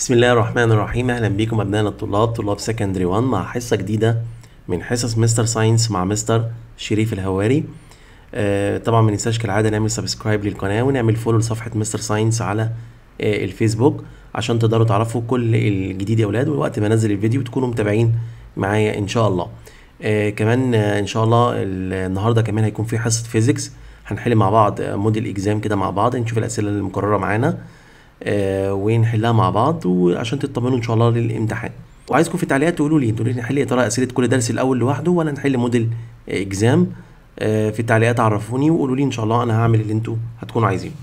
بسم الله الرحمن الرحيم اهلا بيكم ابنائنا الطلاب طلاب سكندري 1 مع حصه جديده من حصص مستر ساينس مع مستر شريف الهواري آه طبعا ما ننساش كالعاده نعمل سبسكرايب للقناه ونعمل فولو لصفحه مستر ساينس على آه الفيسبوك عشان تقدروا تعرفوا كل الجديد يا اولاد ووقت ما انزل الفيديو تكونوا متابعين معايا ان شاء الله آه كمان آه ان شاء الله النهارده كمان هيكون في حصه فيزيكس هنحل مع بعض موديل اكزام كده مع بعض نشوف الاسئله المكرره معانا آه ونحلها مع بعض وعشان تطمنوا ان شاء الله للامتحان وعايزكم في التعليقات تقولوا لي تقولوا لي نحل يا ترى اسئله كل درس الاول لوحده ولا نحل موديل اكزام آه في التعليقات عرفوني وقولوا لي ان شاء الله انا هعمل اللي انتوا هتكونوا عايزينه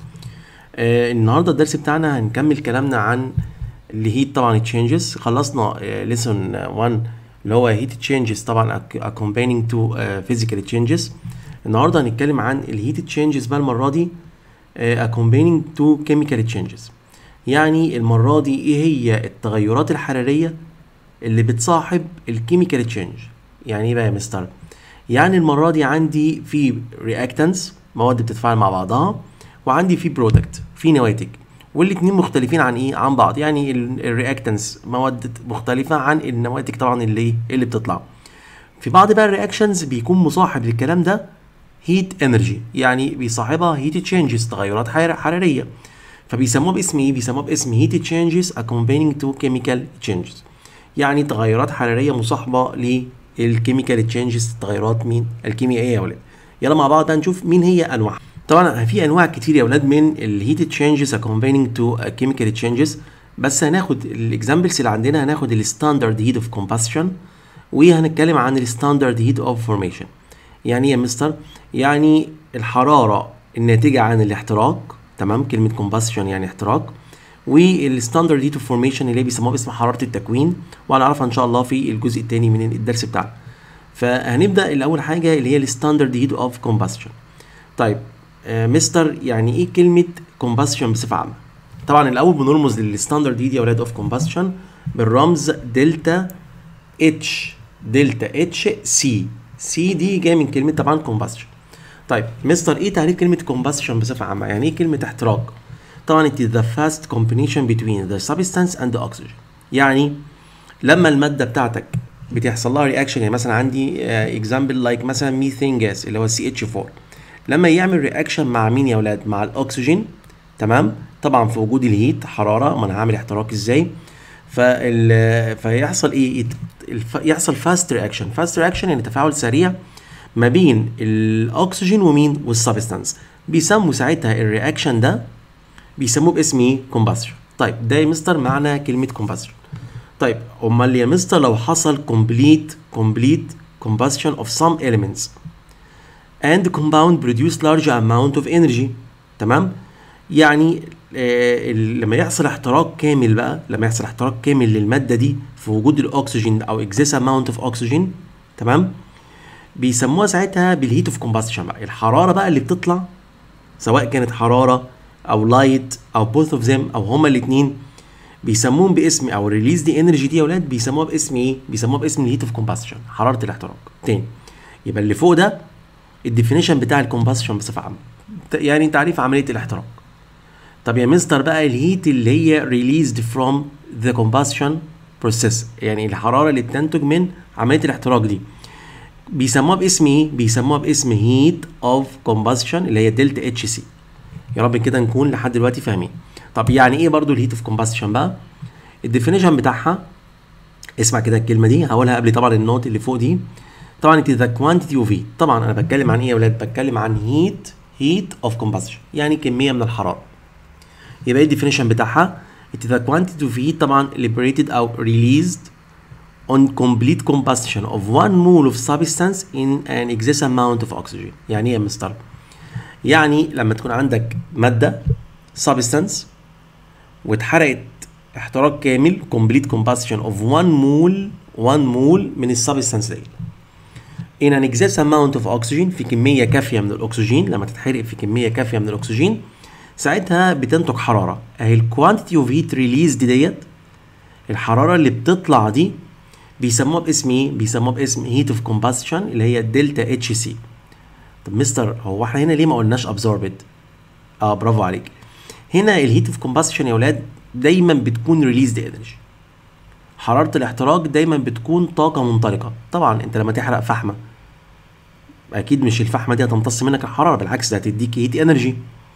آه النهارده الدرس بتاعنا هنكمل كلامنا عن الهيت طبعا تشينجز خلصنا ليسون 1 اللي هو هيت تشينجز طبعا accompanying to physical changes النهارده هنتكلم عن الهيت تشينجز بقى المره دي accompanying to chemical changes يعني المرة دي ايه هي التغيرات الحرارية اللي بتصاحب الكيميكال تشينج يعني ايه بقى يا مستر يعني المرة دي عندي في رياكتنس مواد بتتفاعل مع بعضها وعندي في برودكت في نواتج والاتنين مختلفين عن ايه عن بعض يعني الرياكتنس مواد مختلفة عن النواتج طبعا اللي اللي بتطلع في بعض بقى الرياكشنز بيكون مصاحب للكلام ده هيت انرجي يعني بيصاحبها هيت تشينجز تغيرات حراريه فبيسموها باسم ايه بيسموها باسم هيت تشينجز accompanying to chemical changes يعني تغيرات حراريه مصاحبه للكيميكال تشينجز تغيرات مين الكيميائيه يا ولاد يلا مع بعض هنشوف مين هي انواعها طبعا في انواع كتير يا ولاد من الهيت تشينجز accompanying to chemical changes بس هناخد الاكزامبلز اللي عندنا هناخد الستاندرد هيت اوف كومباشن وهنتكلم عن الستاندرد هيت اوف فورميشن يعني ايه يا مستر يعني الحراره الناتجه عن الاحتراق تمام كلمه كومباشن يعني احتراق والستاندرد هيت اوف فورميشن اللي بيسموها باسم حراره التكوين وهنعرفها ان شاء الله في الجزء الثاني من الدرس بتاعنا فهنبدا الاول حاجه اللي هي الستاندرد هيت اوف كومباشن طيب آه مستر يعني ايه كلمه كومباشن بصفه عامه طبعا الاول بنرمز للستاندرد هيت يا اولاد اوف كومباشن بالرمز دلتا اتش دلتا اتش سي سي دي جايه من كلمه طبعا كومباشن طيب مستر ايه تعريف كلمه كومباشن بصفه عامه يعني ايه كلمه احتراق طبعا it is the fast combination between the substance and the oxygen يعني لما الماده بتاعتك بتحصل لها رياكشن يعني مثلا عندي اكزامبل لايك مثلا ميثين جاز اللي هو سي اتش 4 لما يعمل رياكشن مع مين يا اولاد مع الاكسجين تمام طبعا في وجود الهيت حراره ما انا هعمل احتراق ازاي فال فيحصل ايه يحصل فاست رياكشن فاست رياكشن يعني تفاعل سريع ما بين الاكسجين ومين والسبستانس بيسموا ساعتها الرياكشن ده بيسموه باسم ايه كومباشن طيب ده يا مستر معنى كلمه كومباشن طيب امال يا مستر لو حصل كومبليت كومبليت combustion of some elements and compound produce large amount of energy تمام يعني آه لما يحصل احتراق كامل بقى لما يحصل احتراق كامل للماده دي في وجود الاكسجين او excess amount of oxygen تمام بيسموها ساعتها بالهيت اوف كومباشن بقى الحراره بقى اللي بتطلع سواء كانت حراره او لايت او بوث اوف ذيم او هما الاثنين بيسموهم باسم او ريليز دي انرجي دي يا اولاد بيسموها باسم ايه بيسموها باسم الهيت اوف كومباشن حراره الاحتراق تاني يبقى اللي فوق ده الديفينيشن بتاع الكومباشن بصفه عامه يعني تعريف عمليه الاحتراق طب يا مستر بقى الهيت اللي هي ريليزد فروم ذا كومباشن بروسيس يعني الحراره اللي بتنتج من عمليه الاحتراق دي بيسموها باسم ايه؟ بيسموها باسم هيت اوف كومباشن اللي هي دلتا اتش سي. يا رب كده نكون لحد دلوقتي فاهمين. طب يعني ايه برضو الهيت اوف كومباشن بقى؟ الديفينيشن بتاعها اسمع كده الكلمه دي هقولها قبل طبعا النوت اللي فوق دي. طبعا it is the quantity of heat. طبعا انا بتكلم عن ايه يا ولاد؟ بتكلم عن هيت هيت اوف كومباشن يعني كميه من الحراره. يبقى ايه الديفينيشن بتاعها؟ it is the quantity of heat طبعا liberated او released on complete combustion of one mole of substance in an excess amount of oxygen يعني ايه يا مستر يعني لما تكون عندك مادة substance واتحرقت احتراق كامل complete combustion of one mole one mole من السبستانس دي in an excess amount of oxygen في كمية كافية من الأكسجين لما تتحرق في كمية كافية من الأكسجين ساعتها بتنتج حرارة أهي الكوانتيتي اوف هيت ريليز ديت الحرارة اللي بتطلع دي بيسموها باسم ايه؟ بيسموها باسم هيت اوف كومباشن اللي هي دلتا اتش سي. طب مستر هو احنا هنا ليه ما قلناش ابزوربد؟ اه برافو عليك. هنا الهيت اوف كومباشن يا اولاد دايما بتكون ريليزد انرجي حراره الاحتراق دايما بتكون طاقه منطلقه طبعا انت لما تحرق فحمه اكيد مش الفحمه دي هتمتص منك الحراره بالعكس ده هتديك هيت انرجي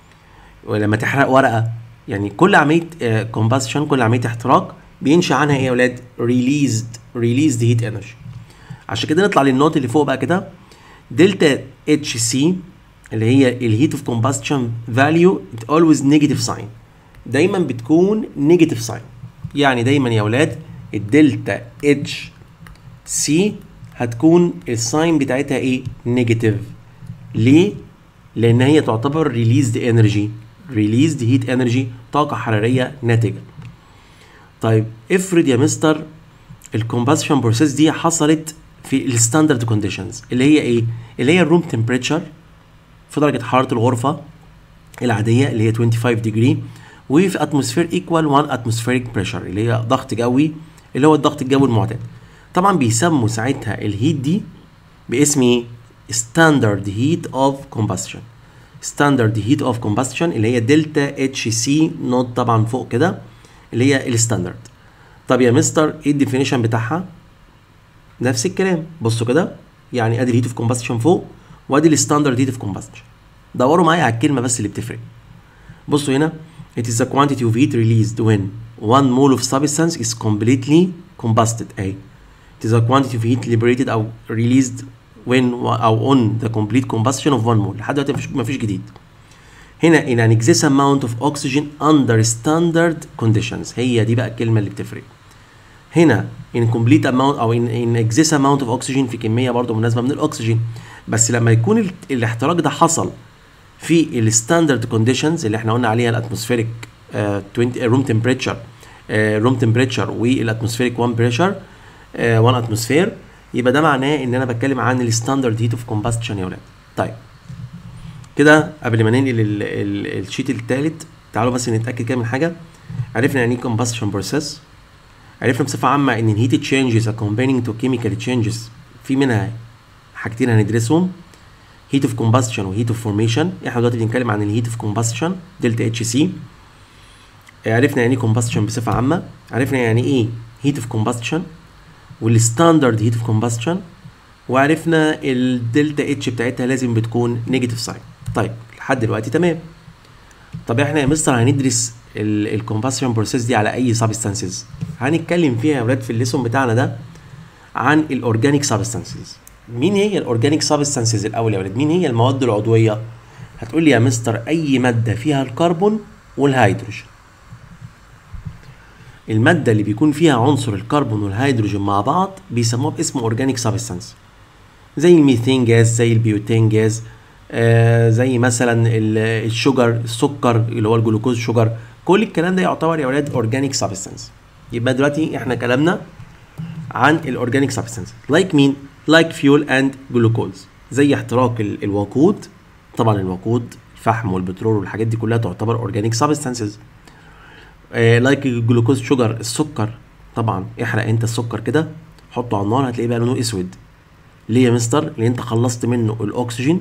ولما تحرق ورقه يعني كل عمليه كومباشن كل عمليه احتراق بينشا عنها ايه يا اولاد ريليزد ريليزد هيت انرجي عشان كده نطلع للنوت اللي فوق بقى كده دلتا اتش سي اللي هي الهيت اوف كومباشن فاليو ات اولويز نيجاتيف ساين دايما بتكون نيجاتيف ساين يعني دايما يا اولاد الدلتا اتش سي هتكون الساين بتاعتها ايه نيجاتيف ليه لان هي تعتبر ريليزد انرجي ريليزد هيت انرجي طاقه حراريه ناتجه طيب افرض يا مستر الكومباشن بروسيس دي حصلت في الستاندرد كونديشنز اللي هي ايه اللي هي الروم تمبريتشر في درجه حراره الغرفه العاديه اللي هي 25 ديجري وفي اتموسفير ايكوال 1 اتموسفيريك بريشر اللي هي ضغط جوي اللي هو الضغط الجوي المعتاد طبعا بيسموا ساعتها الهيت دي باسم ايه ستاندرد هيت اوف كومباشن ستاندرد هيت اوف كومباشن اللي هي دلتا اتش سي نوت طبعا فوق كده اللي هي الستاندرد طب يا مستر ايه الديفينيشن بتاعها نفس الكلام بصوا كده يعني ادي الهيت اوف كومباشن فوق وادي الستاندرد هيت اوف كومباشن دوروا معايا على الكلمه بس اللي بتفرق بصوا هنا it is the quantity of heat released when one mole of substance is completely combusted اهي it is the quantity of heat liberated او released when او on the complete combustion of one mole لحد دلوقتي مفيش مفيش جديد هنا in an excess amount of oxygen under standard conditions هي دي بقى الكلمه اللي بتفرق هنا in complete amount او in, in excess amount of oxygen في كميه برضو مناسبه من الاكسجين بس لما يكون ال- الاحتراق ده حصل في الستاندرد كونديشنز اللي احنا قلنا عليها الاتموسفيريك 20 روم تمبريتشر روم تمبريتشر والاتموسفيريك 1 بريشر 1 اتموسفير يبقى ده معناه ان انا بتكلم عن الستاندرد هيت اوف كومباشن يا ولاد طيب كده قبل ما ننقل ال- ال- الشيت الثالث تعالوا بس نتاكد كده من حاجه عرفنا يعني ايه كومباشن بروسيس عرفنا بصفه عامه ان الهيت تشينجز accompanying to chemical changes في منها حاجتين هندرسهم هيت اوف كومباشن وهيت اوف فورميشن احنا دلوقتي بنتكلم عن الهيت اوف كومباشن دلتا اتش سي عرفنا يعني ايه كومباشن بصفه عامه عرفنا يعني ايه هيت اوف كومباشن والستاندرد هيت اوف كومباشن وعرفنا الدلتا اتش بتاعتها لازم بتكون نيجاتيف ساين طيب لحد دلوقتي تمام طب احنا يا مستر هندرس الكومباشن بروسيس دي على اي سبستانسز هنتكلم فيها يا ولاد في الليسون بتاعنا ده عن الاورجانيك سبستانسز مين هي الاورجانيك سبستانسز الاول يا ولاد مين هي المواد العضويه هتقول لي يا مستر اي ماده فيها الكربون والهيدروجين الماده اللي بيكون فيها عنصر الكربون والهيدروجين مع بعض بيسموها باسم اورجانيك سبستانس زي الميثين جاز زي البيوتين جاز آه زي مثلا ال- الشجر السكر اللي هو الجلوكوز شجر كل الكلام ده يعتبر يا ولاد اورجانيك سبستانس يبقى دلوقتي احنا كلامنا عن الاورجانيك سبستانس لايك مين لايك فيول اند جلوكوز زي احتراق ال- الوقود طبعا الوقود الفحم والبترول والحاجات دي كلها تعتبر اورجانيك سبستانسز لايك الجلوكوز شوجر السكر طبعا احرق انت السكر كده حطه على النار هتلاقيه بقى لونه اسود ليه يا مستر لان انت خلصت منه الاكسجين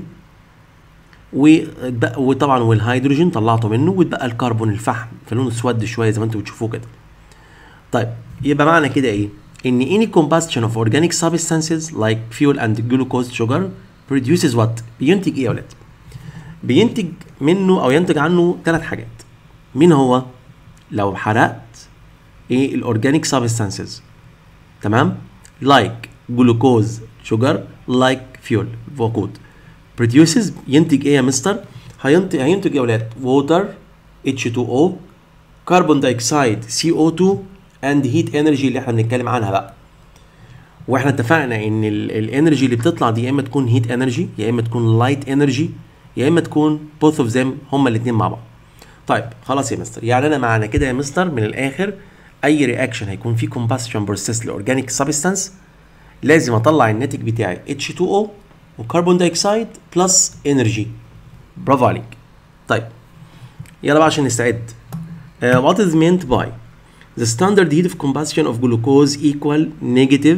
واتبقى- وطبعا والهيدروجين طلعته منه واتبقى الكربون الفحم فلونه اسود شويه زي ما انتم بتشوفوه كده طيب يبقى معنى كده ايه ان any combustion of organic substances like fuel and glucose sugar produces what بينتج ايه يا ولاد بينتج منه او ينتج عنه ثلاث حاجات مين هو لو حرقت ايه الاورجانيك سبستانسز تمام لايك جلوكوز شوجر لايك فيول وقود produces ينتج ايه يا مستر هينتج هينتج يا ولاد ووتر H2O كربون دايوكسيد CO2 اند هيت انرجي اللي احنا بنتكلم عنها بقى واحنا اتفقنا ان الانرجي اللي بتطلع دي يا اما تكون هيت انرجي يا اما تكون لايت انرجي يا اما تكون both of them هما الاثنين مع بعض طيب خلاص يا مستر يعني انا معنى كده يا مستر من الاخر اي رياكشن هيكون فيه combustion بروسيس لاورجانيك سبستانس لازم اطلع الناتج بتاعي H2O وكربون دايوكسيد بلس انرجي برافو عليك طيب يلا بقى عشان نستعد uh, what is meant by the standard heat of combustion of glucose equal negative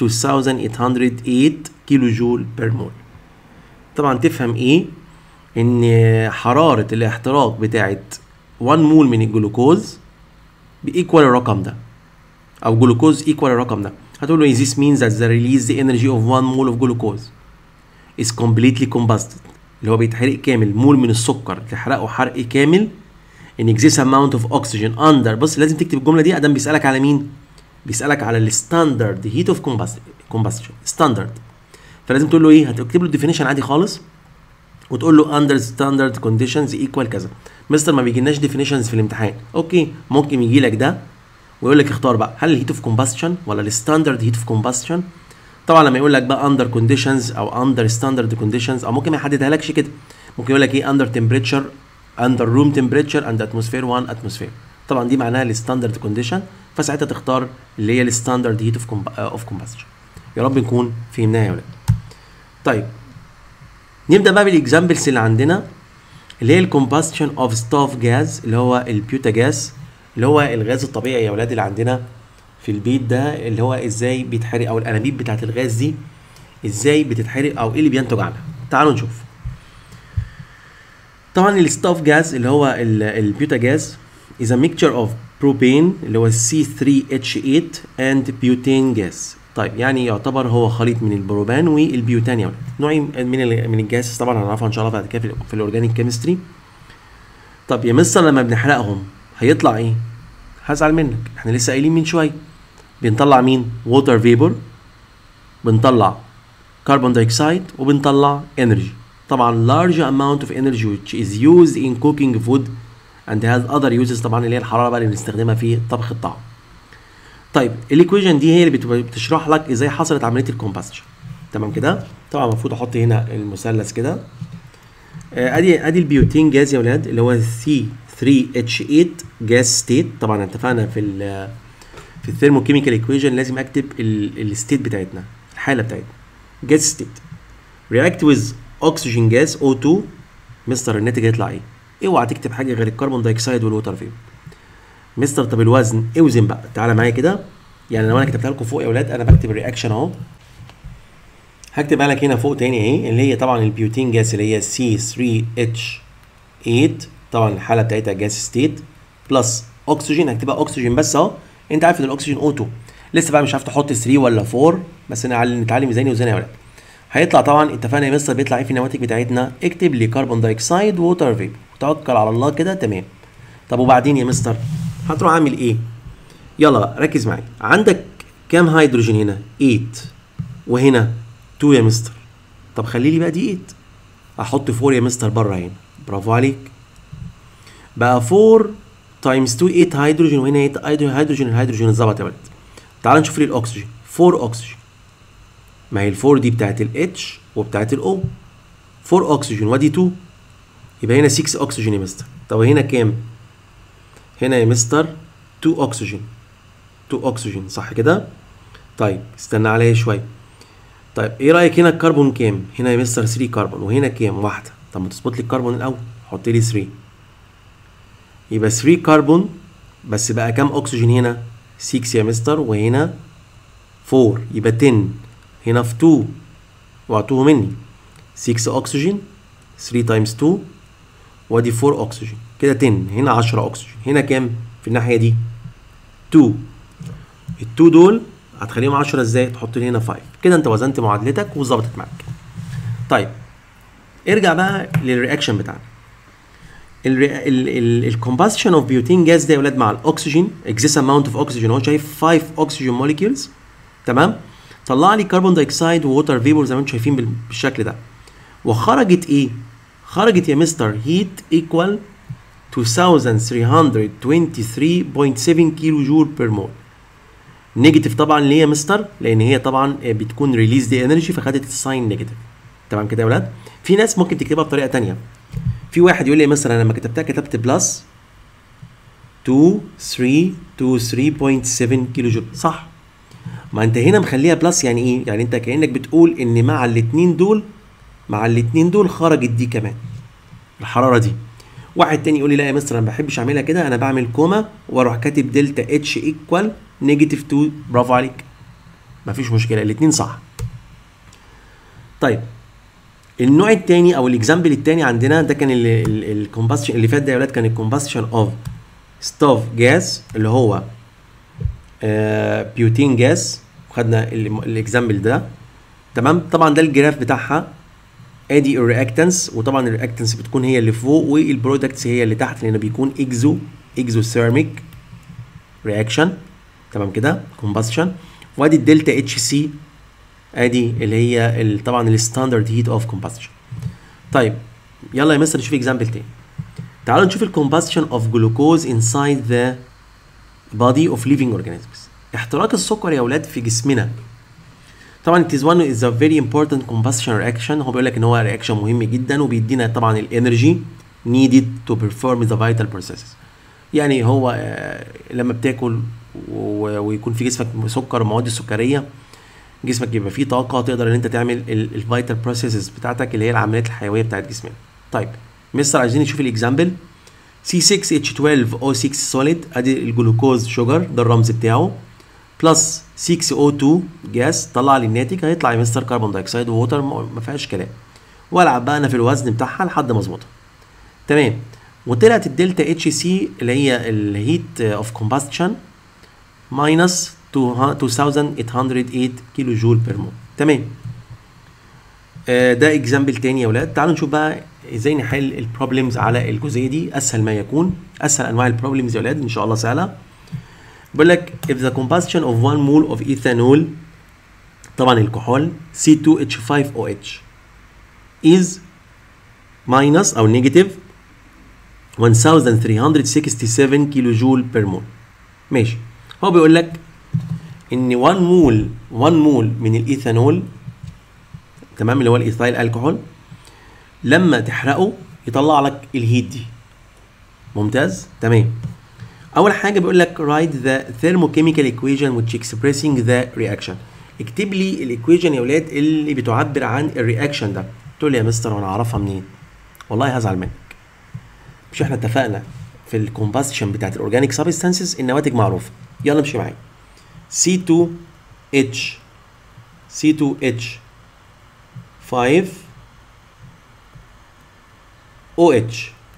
2808 كيلو جول per mole طبعا تفهم ايه ان حرارة الاحتراق بتاعت 1 مول من الجلوكوز بيكوال الرقم ده او جلوكوز ايكوال الرقم ده هتقول له this means that the released energy of one mole of glucose is completely combusted اللي هو بيتحرق كامل مول من السكر تحرقه حرق كامل in excess amount of oxygen under بص لازم تكتب الجمله دي ادم بيسالك على مين بيسالك على الستاندرد هيت اوف combustion ستاندرد فلازم تقول له ايه هتكتب له الديفينيشن عادي خالص وتقول له اندر ستاندرد كونديشنز ايكوال كذا مستر ما بيجيلناش ديفينيشنز في الامتحان اوكي ممكن يجي لك ده ويقول لك اختار بقى هل الهيت اوف كومباستشن ولا الستاندرد هيت اوف كومباستشن طبعا لما يقول لك بقى اندر كونديشنز او اندر ستاندرد كونديشنز او ممكن ما يحددها لكش كده ممكن يقول لك ايه اندر تمبريتشر اندر روم تمبريتشر اند اتموسفير 1 اتموسفير طبعا دي معناها الستاندرد كونديشن فساعتها تختار اللي هي الستاندرد هيت اوف اوف كومباستشن يا رب نكون فهمناها يا ولاد طيب نبدا بقى بالاكزامبلز اللي عندنا اللي هي الكومباستشن اوف ستاف جاز اللي هو البيوتا جاز اللي هو الغاز الطبيعي يا ولاد اللي عندنا في البيت ده اللي هو ازاي بيتحرق او الانابيب بتاعت الغاز دي ازاي بتتحرق او ايه اللي بينتج عنها تعالوا نشوف طبعا الستاف جاز اللي هو البيوتا جاز is a mixture of propane اللي هو C3H8 and butane gas طيب يعني يعتبر هو خليط من البروبان والبيوتان يا ولاد نوع من ال من الجاز طبعا هنعرفها ان شاء الله بعد كده في, في الاورجانيك كيمستري طب يا مستر لما بنحرقهم هيطلع ايه هزعل منك احنا لسه قايلين من شويه بنطلع مين ووتر فيبور بنطلع كربون دايوكسيد وبنطلع انرجي طبعا large amount of energy which is used in cooking food and has other uses طبعا اللي هي الحراره بقى اللي بنستخدمها في طبخ الطعام طيب الايكويشن دي هي اللي بتشرح لك ازاي حصلت عمليه الكومباستشن تمام كده طبعا المفروض احط هنا المثلث كده آه، ادي ادي البيوتين جاز يا ولاد اللي هو سي 3 اتش 8 جاز ستيت طبعا اتفقنا في ال في الثيرموكيميكال ايكويشن لازم اكتب الستيت بتاعتنا الحاله بتاعتنا جاز ستيت رياكت ويز اوكسجين جاز O2 مستر الناتج هيطلع ايه؟ اوعى تكتب حاجه غير الكربون دايوكسيد والووتر فيبر مستر طب الوزن اوزن بقى تعالى معايا كده يعني لو انا كتبتها لكم فوق يا اولاد انا بكتب الرياكشن اهو هكتبها لك هنا فوق تاني اهي اللي هي طبعا البيوتين جاس اللي هي C3H8 طبعا الحاله بتاعتها جاس ستيت بلس اكسجين هكتبها اكسجين بس اهو انت عارف ان الاكسجين O2 لسه بقى مش عارف تحط 3 ولا 4 بس نتعلم نتعلم ازاي نوزنها يا ولاد هيطلع طبعا اتفقنا يا مستر بيطلع ايه في النواتج بتاعتنا اكتب لي كربون دايوكسيد ووتر فيبر توكل على الله كده تمام طب وبعدين يا مستر هتروح عامل ايه يلا بقى ركز معايا عندك كام هيدروجين هنا 8 وهنا 2 يا مستر طب خلي لي بقى دي 8 احط 4 يا مستر بره هنا برافو عليك بقى 4 تايمز 2 8 هيدروجين وهنا 8 هيدروجين الهيدروجين اتظبط يا ولد تعال نشوف لي الاكسجين 4 اكسجين ما هي الفور دي بتاعت الاتش وبتاعت الاو 4 اكسجين وادي 2 يبقى هنا 6 اكسجين يا مستر طب هنا كام هنا يا مستر 2 اكسجين 2 اكسجين صح كده طيب استنى عليا شويه طيب ايه رايك هنا الكربون كام هنا يا مستر 3 كربون وهنا كام واحده طب ما تظبط لي الكربون الاول حط لي 3 يبقى 3 كربون بس بقى كام اكسجين هنا 6 يا مستر وهنا 4 يبقى 10 هنا في 2 وعطوه مني 6 اكسجين 3 تايمز 2 وادي 4 اكسجين كده 10 هنا 10 اكسجين هنا كام في الناحيه دي 2 ال 2 دول هتخليهم 10 ازاي تحط لي هنا 5 كده انت وزنت معادلتك وظبطت معاك طيب ارجع بقى للرياكشن بتاعنا الكومباشن اوف بيوتين جاز ده يا ولاد مع الاكسجين اكزيس اماونت اوف اكسجين هو شايف 5 اكسجين موليكيولز تمام طلع لي كربون دايوكسيد ووتر فيبور زي ما انتم شايفين بال- بالشكل ده وخرجت ايه خرجت يا مستر هيت ايكوال 2323.7 كيلو جول بير مول نيجاتيف طبعا ليه يا مستر لان هي طبعا بتكون ريليز دي انرجي فخدت الساين نيجاتيف تمام كده يا ولاد في ناس ممكن تكتبها بطريقه تانية في واحد يقول لي مثلا انا لما كتبتها كتبت بلس 2323.7 كيلو جول صح ما انت هنا مخليها بلس يعني ايه يعني انت كانك بتقول ان مع الاتنين دول مع الاتنين دول خرجت دي كمان الحراره دي واحد تاني يقول لي لا يا مستر انا ما بحبش اعملها كده انا بعمل كوما واروح كاتب دلتا اتش ايكوال نيجاتيف 2 برافو عليك مفيش مشكله الاتنين صح طيب النوع التاني او الاكزامبل التاني عندنا ده كان الكومباشن اللي فات ده يا ولاد كان الكومباشن اوف ستوف جاز اللي هو آه بيوتين جاز خدنا الاكزامبل ده تمام طبعا ده الجراف بتاعها ادي الرياكتنس وطبعا الرياكتنس بتكون هي اللي فوق والبرودكتس هي اللي تحت لان بيكون اكزو اكزو ثيرميك رياكشن تمام كده كومباشن وادي الدلتا اتش سي ادي اللي هي ال- طبعا الستاندرد هيت اوف كومباشن طيب يلا يا مستر نشوف اكزامبل تاني تعالوا نشوف الكومباشن اوف جلوكوز انسايد ذا body of living organisms احتراق السكر يا اولاد في جسمنا طبعا it is one is a very important combustion reaction هو بيقول لك ان هو رياكشن مهم جدا وبيدينا طبعا الانرجي needed to perform the vital processes يعني هو آه، لما بتاكل و- ويكون في جسمك سكر ومواد السكريه جسمك يبقى فيه طاقه تقدر ان انت تعمل الفيتال بروسيسز بتاعتك اللي هي العمليات الحيويه بتاعت جسمنا طيب مستر عايزين نشوف الاكزامبل C6H12O6 سوليد ادي الجلوكوز شوجر ده الرمز بتاعه بلس 6O2 جاس طلع لي الناتج هيطلع يا مستر كربون دايوكسيد ووتر ما فيهاش كلام والعب بقى انا في الوزن بتاعها لحد ما اظبطها تمام وطلعت الدلتا اتش سي اللي هي الهيت اوف كومباشن ماينس 2808 كيلو جول بير مول تمام آه، ده اكزامبل تاني يا ولاد تعالوا نشوف بقى ازاي نحل البروبلمز على الجزئيه دي اسهل ما يكون اسهل انواع البروبلمز يا ولاد ان شاء الله سهله بيقول لك if the combustion of one mole of ethanol طبعا الكحول C2H5OH is minus او negative 1367 كيلو جول بير مول ماشي هو بيقول لك ان 1 مول 1 مول من الايثانول تمام اللي هو الايثايل الكحول لما تحرقه يطلع لك الهيت دي ممتاز تمام اول حاجه بيقول لك write the thermochemical equation which expressing the reaction اكتب لي الايكويشن يا ولاد اللي بتعبر عن الرياكشن ده تقول لي يا مستر وانا اعرفها منين والله هزعل منك مش احنا اتفقنا في الكومباشن بتاعت الاورجانيك سبستانسز النواتج معروفه يلا امشي معايا C2H C2H 5 OH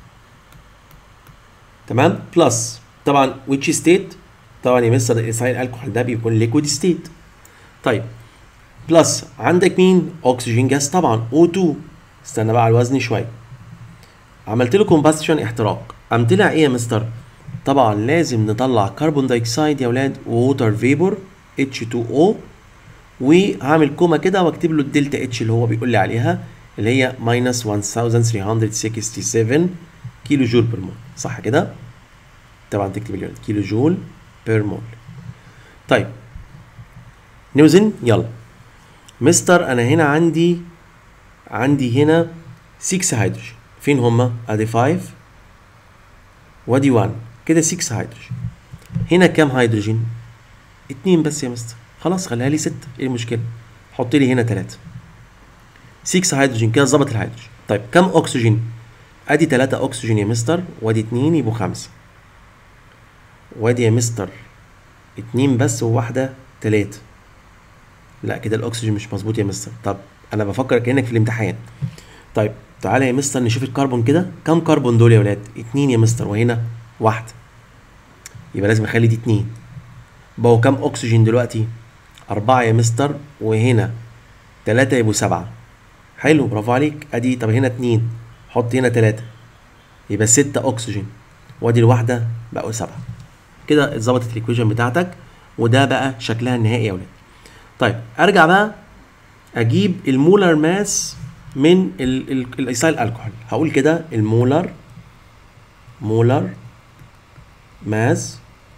تمام بلس طبعا which state طبعا يا مستر الايثايل الكحول ده بيكون ليكويد ستيت طيب بلس عندك مين اكسجين جاز طبعا O2 استنى بقى على الوزن شويه عملت له كومباشن احتراق قام طلع ايه يا مستر طبعا لازم نطلع كربون دايوكسيد يا ولاد ووتر فيبور H2O وهعمل كوما كده واكتب له الدلتا اتش اللي هو بيقول لي عليها اللي هي ماينس 1367 كيلو جول بير مول صح كده؟ طبعا تكتب اليونت كيلو جول بير مول طيب نوزن يلا مستر انا هنا عندي عندي هنا 6 هيدروجين فين هما؟ ادي 5 وادي 1 كده 6 هيدروجين هنا كام هيدروجين؟ اتنين بس يا مستر خلاص خليها لي 6 ايه المشكلة؟ حط لي هنا 3 6 هيدروجين كده ظبط الهيدروجين طيب كم اكسجين؟ ادي 3 اكسجين يا مستر وادي 2 يبقوا 5 وادي يا مستر اتنين بس وواحدة تلاتة لا كده الاكسجين مش مظبوط يا مستر طب انا بفكر كانك في الامتحان طيب تعالى يا مستر نشوف الكربون كده كم كربون دول يا ولاد اتنين يا مستر وهنا واحدة يبقى لازم اخلي دي اتنين بقوا كم اكسجين دلوقتي اربعة يا مستر وهنا تلاتة يبقوا سبعة حلو برافو عليك ادي طب هنا اتنين حط هنا تلاتة يبقى ستة اكسجين وادي الواحدة بقوا سبعة كده اتظبطت الايكويشن بتاعتك وده بقى شكلها النهائي يا ولاد طيب ارجع بقى اجيب المولر ماس من الايثايل الكحول هقول كده المولر مولر ماس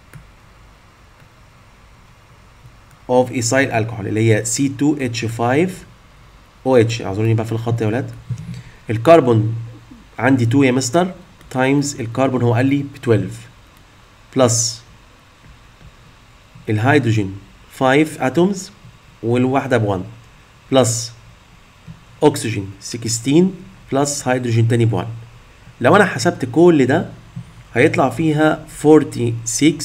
اوف ايثايل الكحول اللي هي C2H5OH اعذروني بقى في الخط يا ولاد الكربون عندي 2 يا مستر تايمز الكربون هو قال لي ب 12 بلس الهيدروجين 5 اتومز والواحده ب 1 بلس اكسجين 16 بلس هيدروجين تاني ب 1 لو انا حسبت كل ده هيطلع فيها 46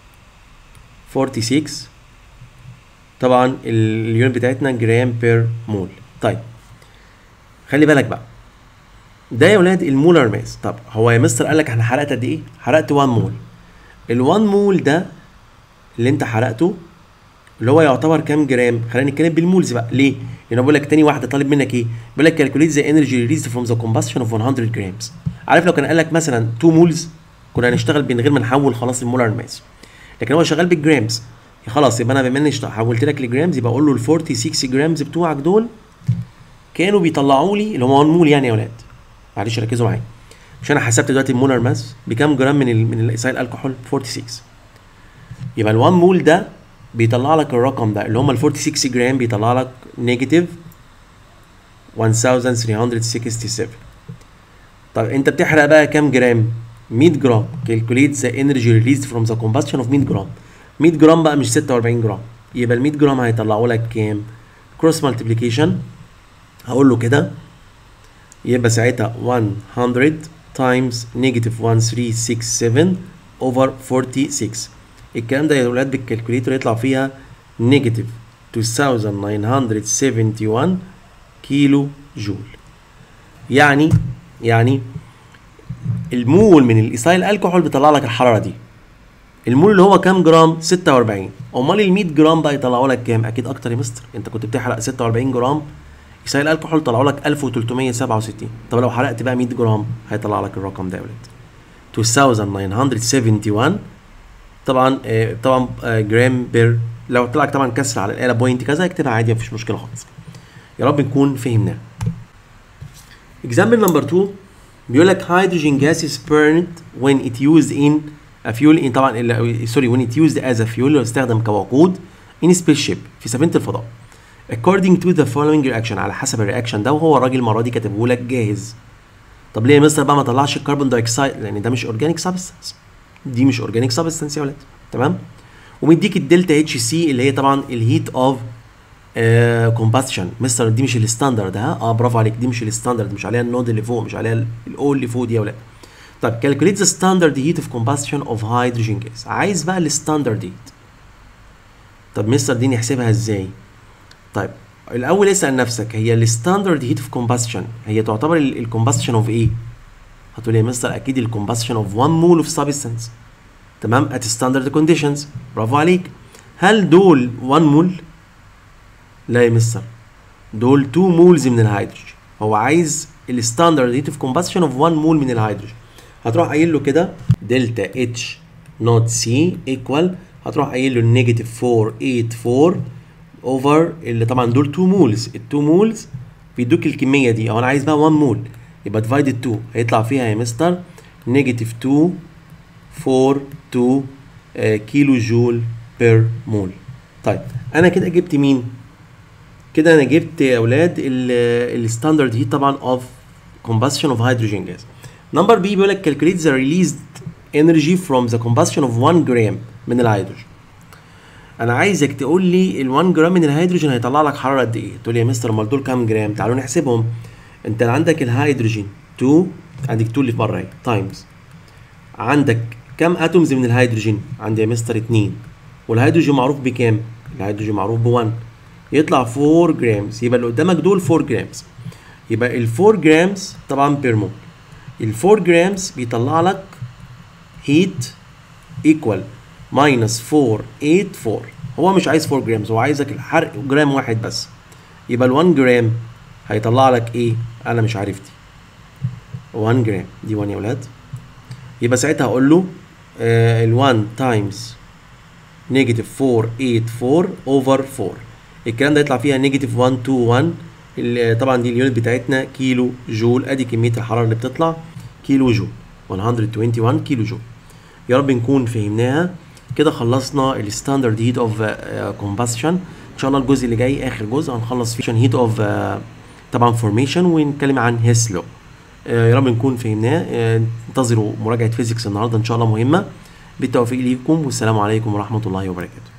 46 طبعا اليونت بتاعتنا جرام بير مول طيب خلي بالك بقى ده يا ولاد المولر ماس طب هو يا مستر قال لك انا حرقت قد ايه حرقت 1 مول ال1 مول ده اللي انت حرقته اللي هو يعتبر كام جرام خلينا نتكلم بالمولز بقى ليه لان بقول لك تاني واحده طالب منك ايه بيقول لك كالكوليت ذا انرجي ريليزد فروم ذا كومبشن اوف 100 جرامز عارف لو كان قال لك مثلا 2 مولز كنا هنشتغل من غير ما نحول خلاص المولر ماس لكن هو شغال بالجرامز خلاص يبقى انا بما اني حولت لك لجرامز يبقى اقول له ال 46 جرامز بتوعك دول كانوا بيطلعوا لي اللي هم 1 مول يعني يا اولاد معلش ركزوا معايا مش انا حسبت دلوقتي المولر ماس بكام جرام من ال من الايثايل الكحول 46 يبقى ال 1 مول ده بيطلع لك الرقم ده اللي هم ال 46 جرام بيطلع لك نيجاتيف 1367 طب انت بتحرق بقى كام جرام 100 جرام calculate the energy released from the combustion of 100 جرام 100 جرام بقى مش 46 جرام يبقى ال 100 جرام هيطلعوا لك كام كروس مالتيبليكيشن هقول له كده يبقى ساعتها 100 times negative 1367 over 46 الكلام ده يا ولاد بالكالكوليتر يطلع فيها نيجاتيف 2971 كيلو جول يعني يعني المول من الايثايل الكحول بيطلع لك الحراره دي المول اللي هو كام جرام 46 امال ال 100 جرام بقى يطلعوا لك كام اكيد اكتر يا مستر انت كنت بتحرق 46 جرام ايثايل الكحول طلعوا لك 1367 طب لو حرقت بقى 100 جرام هيطلع لك الرقم ده يا ولاد 2971 طبعا آه طبعا آه جرام بير لو طلع لك طبعا كسر على الاله بوينت كذا اكتبها عادي مفيش مشكله خالص يا رب نكون فهمناه example number 2 بيقول لك hydrogen gas is burned when it used in a fuel in طبعا سوري when it used as a fuel يستخدم كوقود in spaceship في سفينه الفضاء according to the following reaction على حسب الرياكشن ده وهو الراجل المره دي كاتبه لك جاهز طب ليه يا مستر بقى ما طلعش الكربون دايوكسيد لان ده مش اورجانيك سبستانس دي مش اورجانيك سبستانس يا ولاد تمام ومديك الدلتا اتش سي اللي هي طبعا الهيت اوف كومباشن مستر دي مش الستاندرد ها اه برافو عليك دي مش الستاندرد مش عليها النود اللي فوق مش عليها الاو اللي فوق دي يا ولاد طيب كالكوليت ذا ستاندرد هيت اوف كومباشن اوف هيدروجين جاز عايز بقى الستاندرد هيت طب مستر دي نحسبها ازاي طيب الاول اسال نفسك هي الستاندرد هيت اوف كومباشن هي تعتبر الكومباشن اوف ايه هتقول يا مستر اكيد الكومباشن اوف 1 مول اوف سبستانس تمام at standard conditions برافو عليك هل دول 1 مول لا يا مستر دول 2 مولز من الهيدروجين هو عايز الستاندرد هيت اوف كومباشن اوف 1 مول من الهيدروجين هتروح قايل له كده دلتا اتش نوت سي ايكوال هتروح قايل له النيجاتيف 484 اوفر اللي طبعا دول 2 مولز ال 2 مولز بيدوك الكميه دي او انا عايز بقى 1 مول يبقى ديفايدد 2 هيطلع فيها يا مستر نيجاتيف 2 42 كيلو جول بير مول طيب انا كده جبت مين كده انا جبت يا اولاد الستاندرد هيت طبعا اوف combustion of hydrogen gas نمبر بي بيقول لك calculate the released energy from the combustion of 1 جرام من الهيدروجين انا عايزك تقول لي ال 1 جرام من الهيدروجين هيطلع لك حراره قد ايه تقول لي يا مستر امال دول كام جرام تعالوا نحسبهم انت عندك الهيدروجين 2 عندك 2 اللي في بره اهي تايمز عندك كم اتومز من الهيدروجين عندي يا مستر 2 والهيدروجين معروف بكام الهيدروجين معروف ب 1 يطلع 4 جرامز يبقى اللي قدامك دول 4 جرامز يبقى ال 4 جرامز طبعا بير مول ال 4 جرامز بيطلع لك هيت ايكوال ماينس 484 هو مش عايز 4 جرامز هو عايزك الحرق جرام واحد بس يبقى ال 1 جرام هيطلع لك ايه انا مش عارف دي 1 جرام دي 1 يا ولاد يبقى ساعتها هقول له ال 1 تايمز نيجاتيف 484 اوفر 4 الكلام ده يطلع فيها نيجاتيف 121 طبعا دي اليونت بتاعتنا كيلو جول ادي كميه الحراره اللي بتطلع كيلو جول 121 كيلو جول يا رب نكون فهمناها كده خلصنا الستاندرد هيت اوف كومباشن ان شاء الله الجزء اللي جاي اخر جزء هنخلص فيه هيت اوف طبعا فورميشن ونتكلم عن هيسلو يا رب نكون فهمناه انتظروا مراجعه فيزيكس النهارده ان شاء الله مهمه بالتوفيق ليكم والسلام عليكم ورحمه الله وبركاته